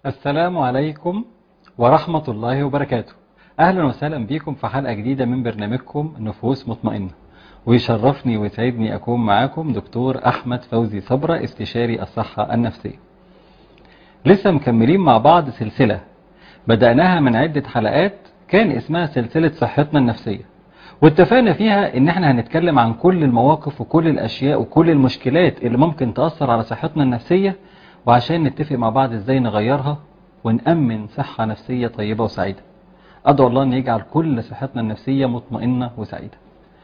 السلام عليكم ورحمة الله وبركاته أهلا وسهلا بكم في حلقة جديدة من برنامجكم نفوس مطمئنة ويشرفني ويسعدني أكون معاكم دكتور أحمد فوزي صبرة استشاري الصحة النفسية لسه مكملين مع بعض سلسلة بدأناها من عدة حلقات كان اسمها سلسلة صحتنا النفسية واتفقنا فيها ان احنا هنتكلم عن كل المواقف وكل الاشياء وكل المشكلات اللي ممكن تأثر على صحتنا النفسية وعشان نتفق مع بعض ازاي نغيرها ونأمن صحة نفسية طيبة وسعيدة أدعو الله أن يجعل كل صحتنا النفسية مطمئنة وسعيدة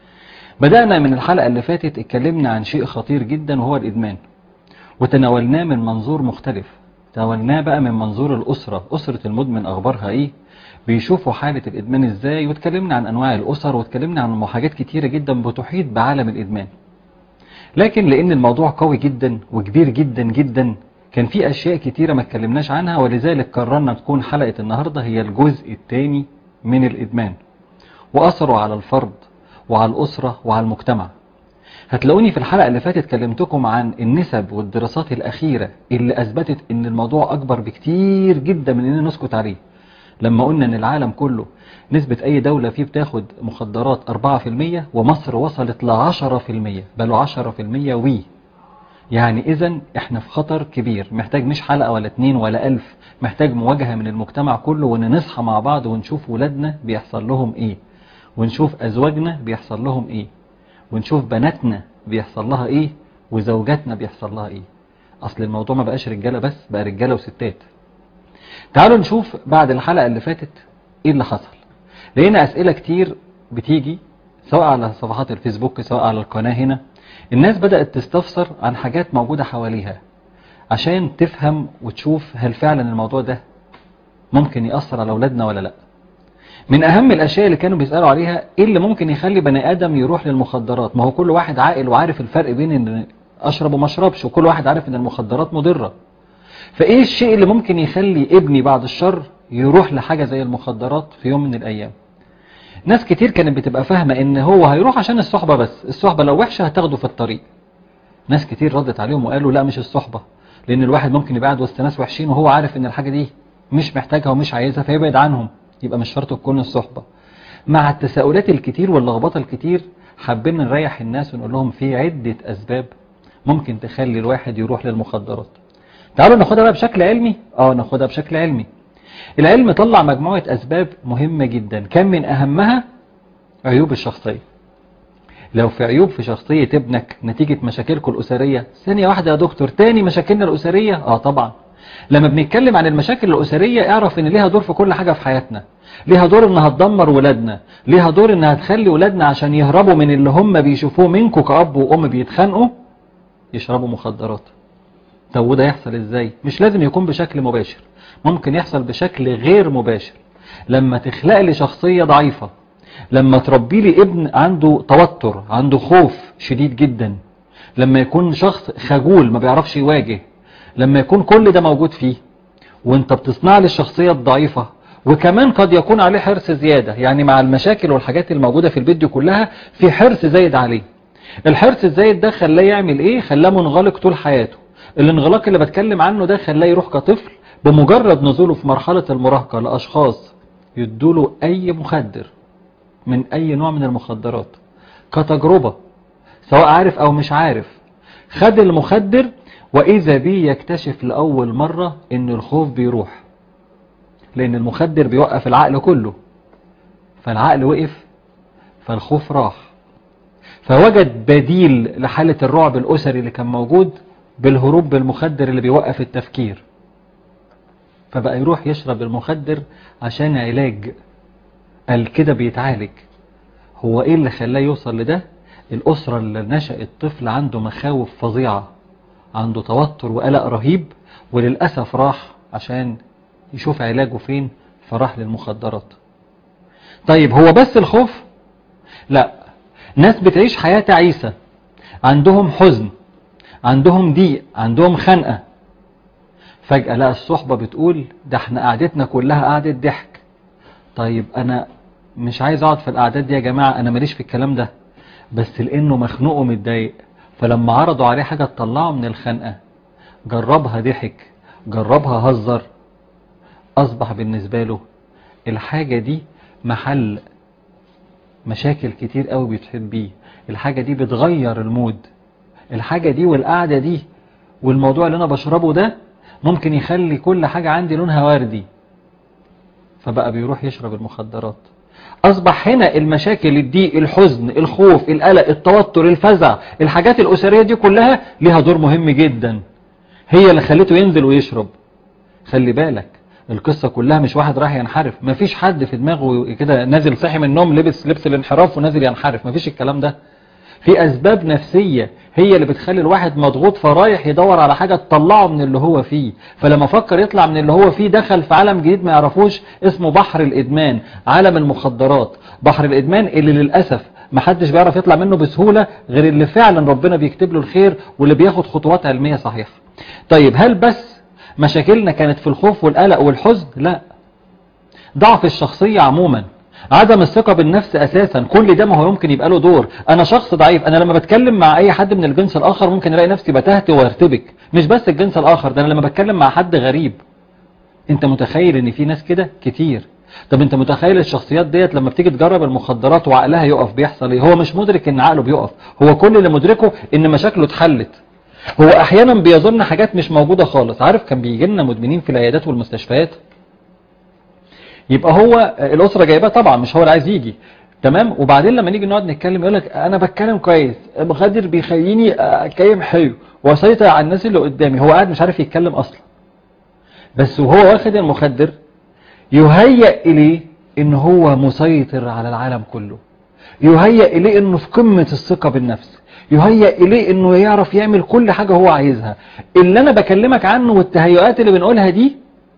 بدأنا من الحلقة اللي فاتت اتكلمنا عن شيء خطير جدا وهو الإدمان وتناولناه من منظور مختلف تناولناه بقى من منظور الأسرة أسرة المدمن أخبارها إيه بيشوفوا حالة الإدمان إزاي واتكلمنا عن أنواع الأسر واتكلمنا عن حاجات كتيرة جدا بتحيط بعالم الإدمان لكن لأن الموضوع قوي جدا وكبير جدا جدا كان في أشياء كتيرة ما اتكلمناش عنها ولذلك قررنا تكون حلقة النهاردة هي الجزء الثاني من الإدمان وأثره على الفرد وعلى الأسرة وعلى المجتمع هتلاقوني في الحلقة اللي فاتت كلمتكم عن النسب والدراسات الأخيرة اللي أثبتت أن الموضوع أكبر بكتير جدا من أن نسكت عليه لما قلنا أن العالم كله نسبة أي دولة فيه بتاخد مخدرات 4% ومصر وصلت ل 10% بل 10% وي يعني إذا إحنا في خطر كبير محتاج مش حلقة ولا اتنين ولا ألف محتاج مواجهة من المجتمع كله وإن نصحى مع بعض ونشوف ولادنا بيحصل لهم إيه ونشوف أزواجنا بيحصل لهم إيه ونشوف بناتنا بيحصل لها إيه وزوجاتنا بيحصل لها إيه أصل الموضوع ما بقاش رجالة بس بقى رجالة وستات تعالوا نشوف بعد الحلقة اللي فاتت إيه اللي حصل لقينا أسئلة كتير بتيجي سواء على صفحات الفيسبوك سواء على القناة هنا الناس بدأت تستفسر عن حاجات موجودة حواليها عشان تفهم وتشوف هل فعلا الموضوع ده ممكن يأثر على أولادنا ولا لا من أهم الأشياء اللي كانوا بيسألوا عليها إيه اللي ممكن يخلي بني آدم يروح للمخدرات ما هو كل واحد عاقل وعارف الفرق بين إن أشرب وما أشربش وكل واحد عارف إن المخدرات مضرة فإيه الشيء اللي ممكن يخلي ابني بعد الشر يروح لحاجة زي المخدرات في يوم من الأيام ناس كتير كانت بتبقى فاهمة ان هو هيروح عشان الصحبة بس الصحبة لو وحشة هتاخده في الطريق ناس كتير ردت عليهم وقالوا لا مش الصحبة لان الواحد ممكن يبقى قاعد وسط ناس وحشين وهو عارف ان الحاجة دي مش محتاجها ومش عايزها فيبعد عنهم يبقى مش شرط تكون الصحبة مع التساؤلات الكتير واللخبطة الكتير حابين نريح الناس ونقول لهم في عدة اسباب ممكن تخلي الواحد يروح للمخدرات تعالوا ناخدها بقى بشكل علمي اه ناخدها بشكل علمي العلم طلع مجموعة أسباب مهمة جدا كان من أهمها عيوب الشخصية لو في عيوب في شخصية ابنك نتيجة مشاكلكم الأسرية ثانية واحدة يا دكتور تاني مشاكلنا الأسرية آه طبعا لما بنتكلم عن المشاكل الأسرية اعرف ان ليها دور في كل حاجة في حياتنا ليها دور انها تدمر ولادنا ليها دور انها تخلي ولادنا عشان يهربوا من اللي هم بيشوفوه منكم كأب وأم بيتخانقوا يشربوا مخدرات طب وده يحصل ازاي مش لازم يكون بشكل مباشر ممكن يحصل بشكل غير مباشر لما تخلق لي شخصية ضعيفة لما تربي لي ابن عنده توتر عنده خوف شديد جدا لما يكون شخص خجول ما بيعرفش يواجه لما يكون كل ده موجود فيه وانت بتصنع لي الشخصية الضعيفة وكمان قد يكون عليه حرص زيادة يعني مع المشاكل والحاجات الموجودة في الفيديو كلها في حرص زايد عليه الحرص الزايد ده خلاه يعمل ايه خلاه منغلق طول حياته الانغلاق اللي بتكلم عنه ده خلاه يروح كطفل بمجرد نزوله في مرحلة المراهقة لأشخاص يدوله أي مخدر من أي نوع من المخدرات كتجربة سواء عارف أو مش عارف خد المخدر وإذا بيه يكتشف لأول مرة إن الخوف بيروح لأن المخدر بيوقف العقل كله فالعقل وقف فالخوف راح فوجد بديل لحالة الرعب الأسري اللي كان موجود بالهروب بالمخدر اللي بيوقف التفكير فبقى يروح يشرب المخدر عشان علاج قال كده بيتعالج هو ايه اللي خلاه يوصل لده الأسرة اللي نشأ الطفل عنده مخاوف فظيعة عنده توتر وقلق رهيب وللأسف راح عشان يشوف علاجه فين فراح للمخدرات طيب هو بس الخوف لا ناس بتعيش حياة تعيسة عندهم حزن عندهم ضيق عندهم خنقة فجأة لا الصحبة بتقول ده احنا قعدتنا كلها قعدة ضحك طيب انا مش عايز اقعد في القعدات دي يا جماعة انا ماليش في الكلام ده بس لانه مخنوق ومتضايق فلما عرضوا عليه حاجة تطلعه من الخنقة جربها ضحك جربها هزر أصبح بالنسبة له الحاجة دي محل مشاكل كتير قوي بيتحب بيه الحاجة دي بتغير المود الحاجة دي والقعدة دي والموضوع اللي أنا بشربه ده ممكن يخلي كل حاجة عندي لونها وردي فبقى بيروح يشرب المخدرات أصبح هنا المشاكل الضيق الحزن الخوف القلق التوتر الفزع الحاجات الأسرية دي كلها ليها دور مهم جدا هي اللي خليته ينزل ويشرب خلي بالك القصة كلها مش واحد راح ينحرف مفيش حد في دماغه كده نازل صاحي من النوم لبس لبس الانحراف ونازل ينحرف مفيش الكلام ده في أسباب نفسية هي اللي بتخلي الواحد مضغوط فرايح يدور على حاجة تطلعه من اللي هو فيه فلما فكر يطلع من اللي هو فيه دخل في عالم جديد ما يعرفوش اسمه بحر الإدمان عالم المخدرات بحر الإدمان اللي للأسف محدش بيعرف يطلع منه بسهولة غير اللي فعلا ربنا بيكتب له الخير واللي بياخد خطوات علمية صحيحة طيب هل بس مشاكلنا كانت في الخوف والقلق والحزن لا ضعف الشخصية عموما عدم الثقة بالنفس أساسا كل ده ما هو يمكن يبقى له دور أنا شخص ضعيف أنا لما بتكلم مع أي حد من الجنس الآخر ممكن ألاقي نفسي بتهت وارتبك مش بس الجنس الآخر ده أنا لما بتكلم مع حد غريب أنت متخيل إن في ناس كده كتير طب أنت متخيل الشخصيات ديت لما بتيجي تجرب المخدرات وعقلها يقف بيحصل إيه هو مش مدرك إن عقله بيقف هو كل اللي مدركه إن مشاكله اتحلت هو أحيانا بيظن حاجات مش موجودة خالص عارف كان بيجي لنا مدمنين في العيادات والمستشفيات يبقى هو الأسرة جايباه طبعا مش هو اللي عايز يجي تمام وبعدين لما نيجي نقعد نتكلم يقول لك انا بتكلم كويس المخدر بيخليني اتكلم حلو واسيطر على الناس اللي قدامي هو قاعد مش عارف يتكلم اصلا بس وهو واخد المخدر يهيأ اليه ان هو مسيطر على العالم كله يهيأ اليه انه في قمة الثقة بالنفس يهيأ اليه انه يعرف يعمل كل حاجة هو عايزها اللي انا بكلمك عنه والتهيؤات اللي بنقولها دي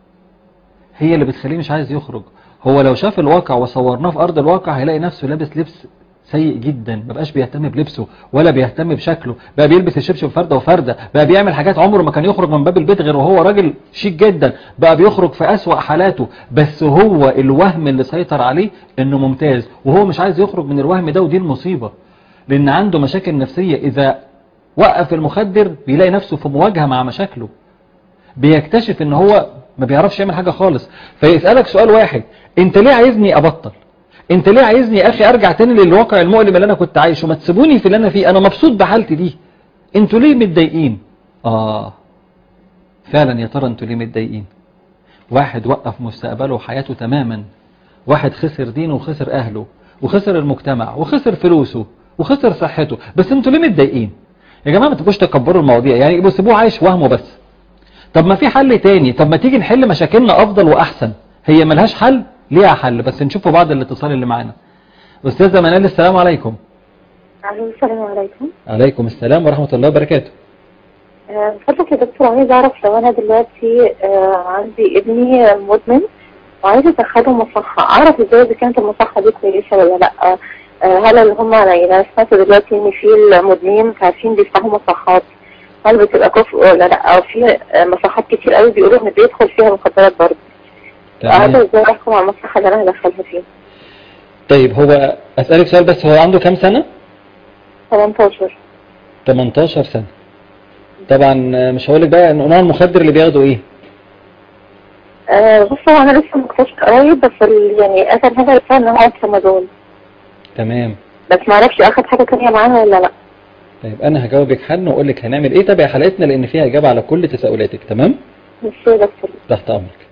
هي اللي بتخليه مش عايز يخرج هو لو شاف الواقع وصورناه في أرض الواقع هيلاقي نفسه لابس لبس سيء جدا ما بقاش بيهتم بلبسه ولا بيهتم بشكله بقى بيلبس الشبشب فردة وفردة بقى بيعمل حاجات عمره ما كان يخرج من باب البيت غير وهو راجل شيك جدا بقى بيخرج في أسوأ حالاته بس هو الوهم اللي سيطر عليه انه ممتاز وهو مش عايز يخرج من الوهم ده ودي المصيبة لان عنده مشاكل نفسية اذا وقف المخدر بيلاقي نفسه في مواجهة مع مشاكله بيكتشف ان هو ما بيعرفش يعمل حاجة خالص فيسألك سؤال واحد انت ليه عايزني ابطل انت ليه عايزني يا اخي ارجع تاني للواقع المؤلم اللي انا كنت عايشه ما تسيبوني في اللي انا فيه انا مبسوط بحالتي دي انتوا ليه متضايقين اه فعلا يا ترى انتوا ليه متضايقين واحد وقف مستقبله وحياته تماما واحد خسر دينه وخسر اهله وخسر المجتمع وخسر فلوسه وخسر صحته بس انتوا ليه متضايقين يا جماعه ما تبقوش تكبروا المواضيع يعني يبقوا سيبوه عايش وهمه بس طب ما في حل تاني طب ما تيجي نحل مشاكلنا افضل واحسن هي ملهاش حل ليها حل بس نشوفوا بعض الاتصال اللي معانا استاذه منال السلام عليكم السلام عليكم عليكم السلام ورحمه الله وبركاته آه، فضلك يا دكتور عايز اعرف لو انا دلوقتي آه، عندي ابني مدمن وعايزه ادخله مصحه اعرف ازاي اذا كانت المصحه دي كويسه ولا لا آه، هل اللي هم يعني انا سمعت دلوقتي ان في المدمنين مش عارفين بيفتحوا مصحات هل بتبقى كفء ولا لا او في مصحات كتير قوي بيقولوا ان بيدخل فيها مخدرات برضه عايزه ازاي احكم على المصحه اللي انا هدخلها فيها طيب هو اسالك سؤال بس هو عنده كام سنه 18 18 سنه طبعا مش هقول لك بقى نوع المخدر اللي بياخده ايه آه، بص هو انا لسه مكتشف قريب بس ال- يعني اخر حاجه عرفتها ان هو ترامادول تمام بس ما اعرفش اخد حاجه ثانيه معاها ولا لا طيب انا هجاوبك حل واقول لك هنعمل ايه تابع حلقتنا لان فيها اجابه على كل تساؤلاتك تمام مش يا دكتور تحت امرك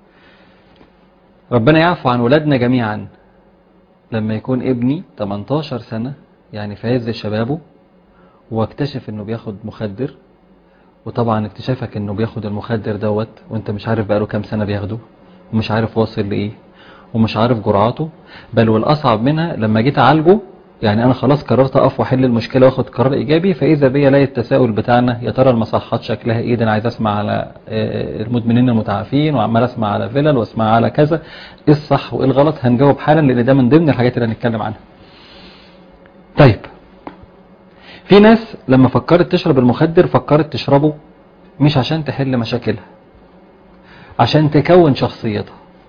ربنا يعفو عن ولادنا جميعا لما يكون ابني 18 سنة يعني في عز شبابه واكتشف انه بياخد مخدر وطبعا اكتشافك انه بياخد المخدر دوت وانت مش عارف بقاله كام سنة بياخده ومش عارف واصل لايه ومش عارف جرعاته بل والاصعب منها لما جيت اعالجه يعني انا خلاص قررت اقف واحل المشكله واخد قرار ايجابي فاذا بيا لاقي التساؤل بتاعنا يا ترى المصحات شكلها ايه ده انا عايز اسمع على آه، المدمنين المتعافين وعمال اسمع على فيلل واسمع على كذا ايه الصح وايه الغلط هنجاوب حالا لان ده من ضمن الحاجات اللي هنتكلم عنها طيب في ناس لما فكرت تشرب المخدر فكرت تشربه مش عشان تحل مشاكلها عشان تكون شخصيتها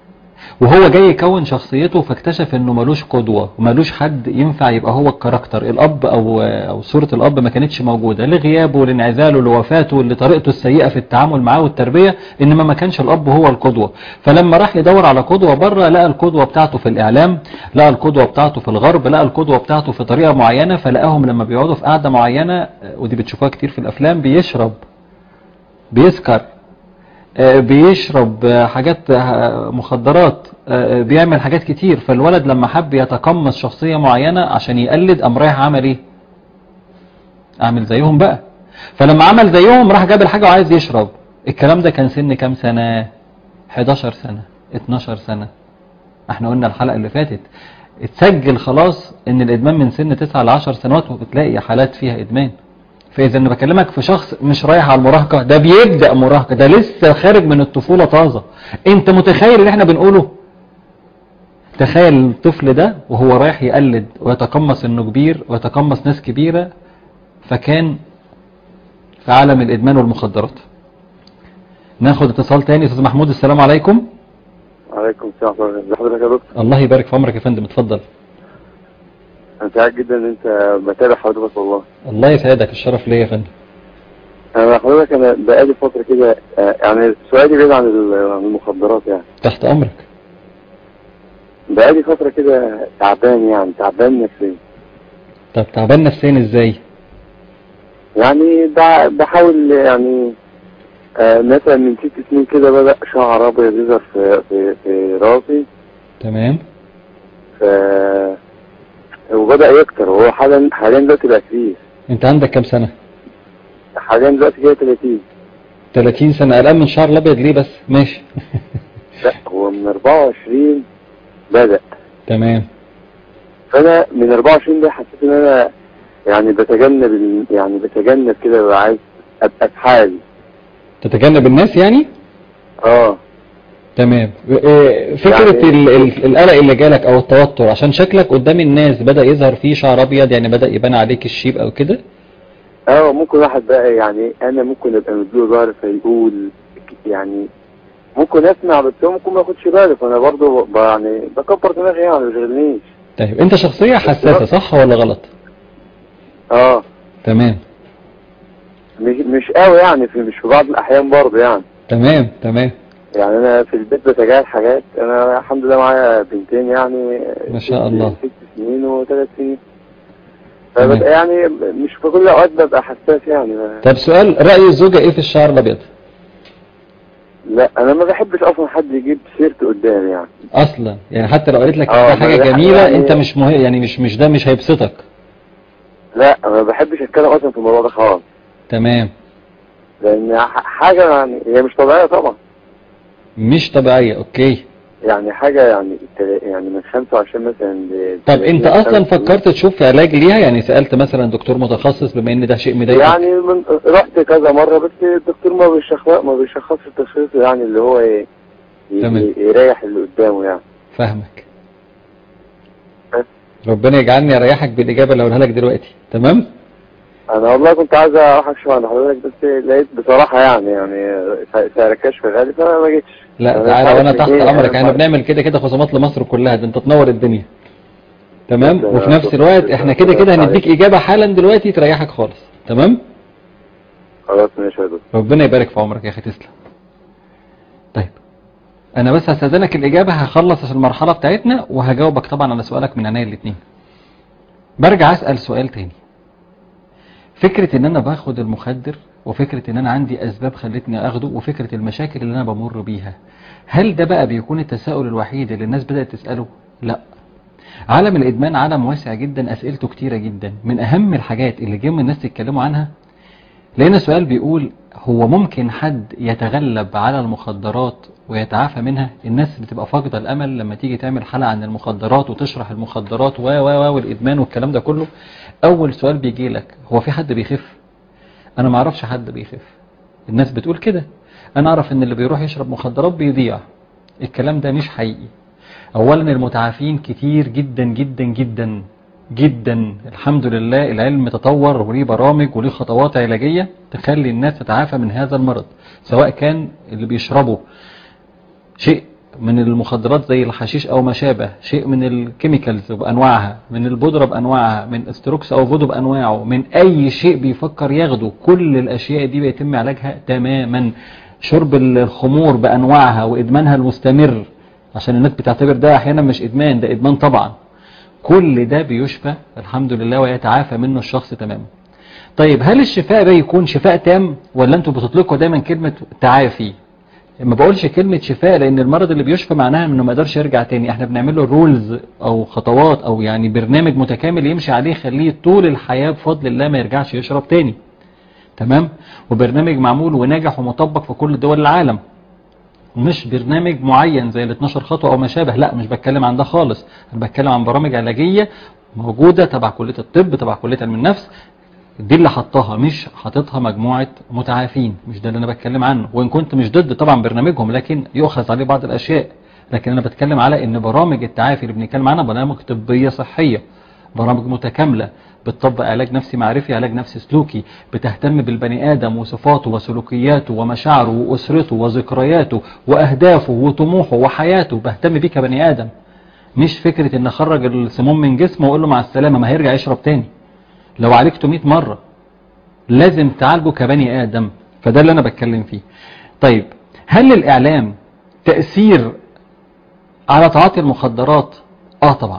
وهو جاي يكون شخصيته فاكتشف انه ملوش قدوة وملوش حد ينفع يبقى هو الكاركتر الاب او او صورة الاب ما كانتش موجودة لغيابه لانعزاله لوفاته لطريقته السيئة في التعامل معاه والتربية انما ما كانش الاب هو القدوة فلما راح يدور على قدوة بره لقى القدوة بتاعته في الاعلام لقى القدوة بتاعته في الغرب لقى القدوة بتاعته في طريقة معينة فلقاهم لما بيقعدوا في قعدة معينة ودي بتشوفوها كتير في الافلام بيشرب بيسكر آه، بيشرب آه، حاجات آه، مخدرات آه، بيعمل حاجات كتير فالولد لما حب يتقمص شخصية معينة عشان يقلد قام رايح عمل ايه اعمل زيهم بقى فلما عمل زيهم راح جاب الحاجة وعايز يشرب الكلام ده كان سن كام سنة 11 سنة 12 سنة احنا قلنا الحلقة اللي فاتت اتسجل خلاص ان الادمان من سن 9 ل 10 سنوات وبتلاقي حالات فيها ادمان فاذا انا بكلمك في شخص مش رايح على المراهقة ده بيبدأ مراهقة ده لسه خارج من الطفولة طازة انت متخيل اللي احنا بنقوله تخيل الطفل ده وهو رايح يقلد ويتقمص انه كبير ويتقمص ناس كبيرة فكان في عالم الادمان والمخدرات ناخد اتصال تاني استاذ محمود السلام عليكم عليكم السلام ورحمة الله ازي حضرتك يا دكتور الله يبارك في عمرك يا فندم اتفضل انا سعيد جدا ان انت بتابع حضرتك والله الله يسعدك الشرف ليا يا فندم انا حضرتك انا بقالي فترة كده آه، يعني سؤالي بعيد عن ال- عن المخدرات يعني تحت امرك بقالي فترة كده تعبان يعني تعبان نفسيا طب تعبان نفسيا ازاي يعني بع- بحاول يعني آه، مثلا من ست سنين كده بدأ شعر ابيض يظهر في في في راسي تمام ف وبدأ يكتر وهو حاليا حاليا دلوقتي بقى كتير انت عندك كام سنة حاليا دلوقتي كده 30 30 سنة قلقان من شعر الابيض ليه بس ماشي لا هو من 24 بدأ تمام فانا من 24 ده حسيت ان انا يعني بتجنب ال- يعني بتجنب كده ببقى عايز ابقى في حالي تتجنب الناس يعني اه تمام إيه، فكرة يعني- ال- ال- القلق اللي جالك او التوتر عشان شكلك قدام الناس بدأ يظهر فيه شعر ابيض يعني بدأ يبان عليك الشيب او كده اه ممكن واحد بقى يعني انا ممكن ابقى مديله ظهر فيقول يعني ممكن اسمع بس هو ممكن ما ياخدش باله فانا برضه ب- يعني بكبر دماغي يعني ما بيشغلنيش طيب انت شخصية حساسة صح ولا غلط اه تمام مش مش قوي يعني في مش في بعض الاحيان برضه يعني تمام تمام يعني انا في البيت بتجاهل حاجات انا الحمد لله معايا بنتين يعني ما شاء ست- الله. ست سنين وثلاث سنين تمام. فببقى يعني مش في كل الاوقات ببقى حساس يعني طب سؤال رأي الزوجة ايه في الشعر الابيض لا انا ما بحبش اصلا حد يجيب سيرته قدامي يعني اصلا يعني حتى لو قالت لك اه، ده حاجة ما ده جميلة يعني- انت مش مه... يعني مش مش ده مش هيبسطك لا ما بحبش اتكلم اصلا في الموضوع ده خالص تمام لان ح- حاجه يعني هي مش طبيعيه طبعا مش طبيعية اوكي يعني حاجه يعني تل- يعني من 25 مثلا ل طب انت 30 اصلا سنة. فكرت تشوف علاج ليها يعني سألت مثلا دكتور متخصص بما ان ده شيء مضايقك يعني من رحت كذا مره بس الدكتور ما بيشخص ما بيشخصش التشخيص يعني اللي هو ي- ي- تمام. يريح اللي قدامه يعني فاهمك بس. ربنا يجعلني اريحك بالاجابة اللي هقولها لك دلوقتي تمام انا والله كنت عايز اروح اكشف عند حضرتك بس لقيت بصراحه يعني يعني سعر الكشف غالي فما ما جيتش لا أنا مش تعالى عارف وانا في تحت إيه، امرك أنا احنا مش بنعمل كده كده خصومات لمصر كلها ده انت تنور الدنيا تمام ده وفي نفس شكراً. الوقت احنا كده كده شكراً هنديك عليك. اجابة حالا دلوقتي تريحك خالص تمام خلاص ماشي يا دكتور ربنا يبارك في عمرك يا اخي تسلم طيب انا بس هستاذنك الاجابه هخلص المرحله بتاعتنا وهجاوبك طبعا على سؤالك من عينيا الاثنين برجع اسال سؤال تاني فكره ان انا باخد المخدر وفكره ان انا عندي اسباب خلتني اخده وفكره المشاكل اللي انا بمر بيها هل ده بقى بيكون التساؤل الوحيد اللي الناس بدات تساله لا عالم الادمان عالم واسع جدا اسئلته كتيره جدا من اهم الحاجات اللي جم الناس يتكلموا عنها لقينا سؤال بيقول هو ممكن حد يتغلب على المخدرات ويتعافى منها الناس بتبقى فاقدة الأمل لما تيجي تعمل حلقة عن المخدرات وتشرح المخدرات و و و والإدمان والكلام ده كله أول سؤال بيجي لك هو في حد بيخف أنا ما اعرفش حد بيخف الناس بتقول كده أنا أعرف إن اللي بيروح يشرب مخدرات بيضيع الكلام ده مش حقيقي أولا المتعافين كتير جدا جدا جدا جدا الحمد لله العلم تطور وليه برامج وليه خطوات علاجية تخلي الناس تتعافى من هذا المرض سواء كان اللي بيشربوا شيء من المخدرات زي الحشيش او ما شابه شيء من الكيميكالز بانواعها من البودرة بانواعها من استروكس او فودو بانواعه من اي شيء بيفكر ياخده كل الاشياء دي بيتم علاجها تماما شرب الخمور بانواعها وادمانها المستمر عشان الناس بتعتبر ده احيانا مش ادمان ده ادمان طبعا كل ده بيشفى الحمد لله ويتعافى منه الشخص تماما طيب هل الشفاء ده يكون شفاء تام ولا انتوا بتطلقوا دايما كلمة تعافي ما بقولش كلمة شفاء لان المرض اللي بيشفى معناها انه ما يقدرش يرجع تاني احنا بنعمل له رولز او خطوات او يعني برنامج متكامل يمشي عليه يخليه طول الحياة بفضل الله ما يرجعش يشرب تاني تمام وبرنامج معمول وناجح ومطبق في كل دول العالم مش برنامج معين زي ال 12 خطوة او ما شابه لا مش بتكلم عن ده خالص انا بتكلم عن برامج علاجية موجودة تبع كلية الطب تبع كلية علم النفس دي اللي حطها مش حاططها مجموعة متعافين مش ده اللي انا بتكلم عنه وان كنت مش ضد طبعا برنامجهم لكن يؤخذ عليه بعض الاشياء لكن انا بتكلم على ان برامج التعافي اللي بنتكلم عنها برامج طبية صحية برامج متكاملة بتطبق علاج نفسي معرفي علاج نفسي سلوكي بتهتم بالبني آدم وصفاته وسلوكياته ومشاعره وأسرته وذكرياته وأهدافه وطموحه وحياته بهتم بيه كبني آدم مش فكرة ان اخرج السموم من جسمه واقول له مع السلامة ما هيرجع يشرب تاني لو عالجته 100 مرة لازم تعالجه كبني آدم فده اللي انا بتكلم فيه طيب هل الإعلام تأثير على تعاطي المخدرات اه طبعا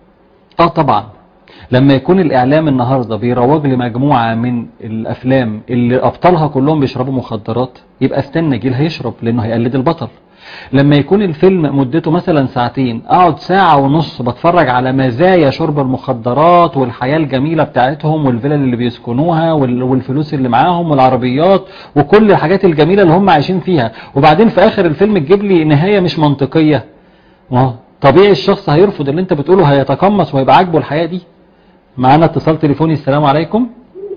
اه طبعا لما يكون الإعلام النهاردة بيروج لمجموعة من الأفلام اللي أبطالها كلهم بيشربوا مخدرات يبقى استنى جيل هيشرب لأنه هيقلد البطل لما يكون الفيلم مدته مثلا ساعتين أقعد ساعة ونص بتفرج على مزايا شرب المخدرات والحياة الجميلة بتاعتهم والفلل اللي بيسكنوها وال- والفلوس اللي معاهم والعربيات وكل الحاجات الجميلة اللي هم عايشين فيها وبعدين في آخر الفيلم تجيب لي نهاية مش منطقية ما هو طبيعي الشخص هيرفض اللي انت بتقوله هيتقمص وهيبقى عاجبه الحياة دي معانا اتصال تليفوني السلام عليكم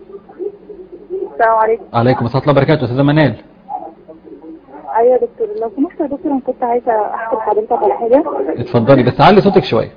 السلام عليكم عليكم السلام ورحمة الله وبركاته استاذة منال ايوه يا دكتور لو سمحت يا دكتور انا كنت عايزه احكي لحضرتك على حاجه اتفضلي بس علي صوتك شوية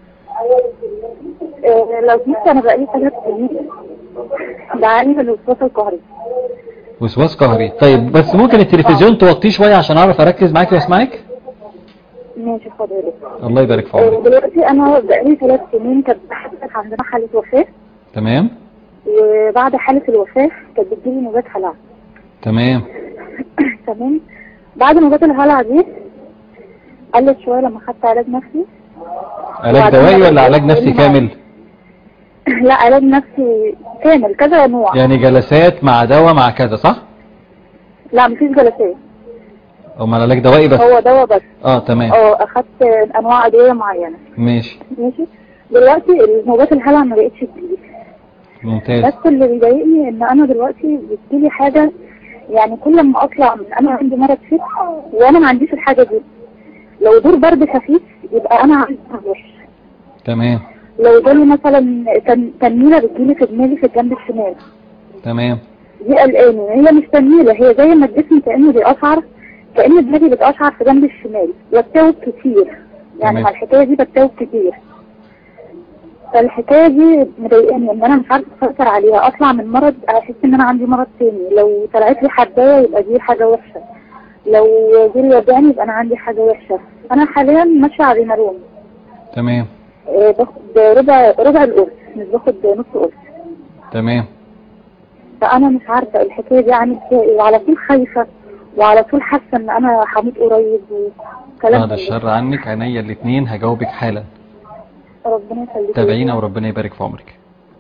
آه، لو سمحت انا بقالي ثلاث سنين بعاني من الوسواس القهري وسواس قهري طيب بس ممكن التلفزيون توطيه شوية عشان اعرف اركز معاكي واسمعك ماشي حاضر يا دكتور الله يبارك في آه، عمرك دلوقتي انا بقالي ثلاث سنين كانت حصلت عندنا حاله وفاه تمام وبعد حاله الوفاه كانت بتجيلي نوبات هلع تمام تمام بعد نوبات الهلع دي قلت شويه لما خدت علاج نفسي علاج وبعدين دوائي بقى ولا علاج إيه نفسي مع- كامل لا علاج نفسي كامل كذا نوع يعني جلسات مع دواء مع كذا صح لا مفيش جلسات او مع علاج دوائي بس هو دواء بس اه تمام اه اخدت انواع ادويه معينه ماشي ماشي دلوقتي نوبات الهلع ما بقتش تجيلي ممتاز بس اللي بيضايقني ان انا دلوقتي بتجيلي حاجه يعني كل ما اطلع من انا عندي مرض فيك وانا ما عنديش الحاجه دي لو دور برد خفيف يبقى انا عندي مرض وحش تمام لو جالي مثلا تن- تنميله بتجيلي في دماغي في الجنب الشمال تمام دي قلقاني هي مش تنميله هي زي ما الجسم كانه بيقشعر كان دماغي بتقشعر في جنب الشمال بتاوب كتير يعني تمام. مع الحكايه دي بتاوب كتير فالحكايه دي مضايقاني ان انا مش عارفه اسيطر عليها اطلع من مرض احس ان انا عندي مرض تاني لو طلعت لي حبايه يبقى دي حاجه وحشه لو جيلي وجعني يبقى انا عندي حاجه وحشه انا حاليا ماشيه على رينالون تمام آه، باخد ربع ربع القرص مش باخد نص قرص تمام فانا مش عارفه الحكايه دي عامل فيها ايه وعلى طول خايفه وعلى طول حاسه ان انا هموت قريب وكلام بعد من ده. الشر عنك عينيا الاثنين هجاوبك حالا ربنا يخليك تابعينا وربنا يبارك في عمرك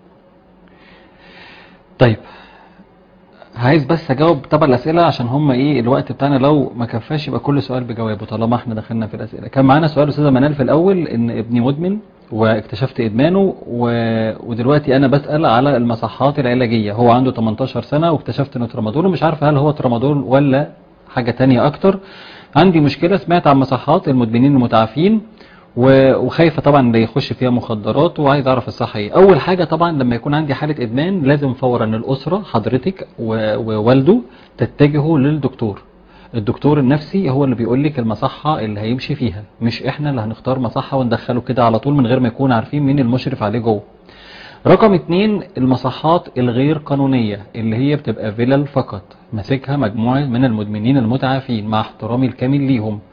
طيب عايز بس اجاوب طبعا الاسئله عشان هم ايه الوقت بتاعنا لو ما كفاش يبقى كل سؤال بجوابه طالما احنا دخلنا في الاسئله كان معانا سؤال استاذه منال في الاول ان ابني مدمن واكتشفت ادمانه و... ودلوقتي انا بسال على المصحات العلاجيه هو عنده 18 سنه واكتشفت انه ترامادول ومش عارف هل هو ترامادول ولا حاجه تانية اكتر عندي مشكله سمعت عن مصحات المدمنين المتعافين و- وخايفة طبعا لا يخش فيها مخدرات وعايز اعرف الصح ايه اول حاجة طبعا لما يكون عندي حالة ادمان لازم فورا الاسرة حضرتك و- ووالده تتجهوا للدكتور الدكتور النفسي هو اللي بيقول لك المصحة اللي هيمشي فيها مش احنا اللي هنختار مصحة وندخله كده على طول من غير ما يكون عارفين مين المشرف عليه جوه رقم اتنين المصحات الغير قانونية اللي هي بتبقى فيلل فقط ماسكها مجموعة من المدمنين المتعافين مع احترامي الكامل ليهم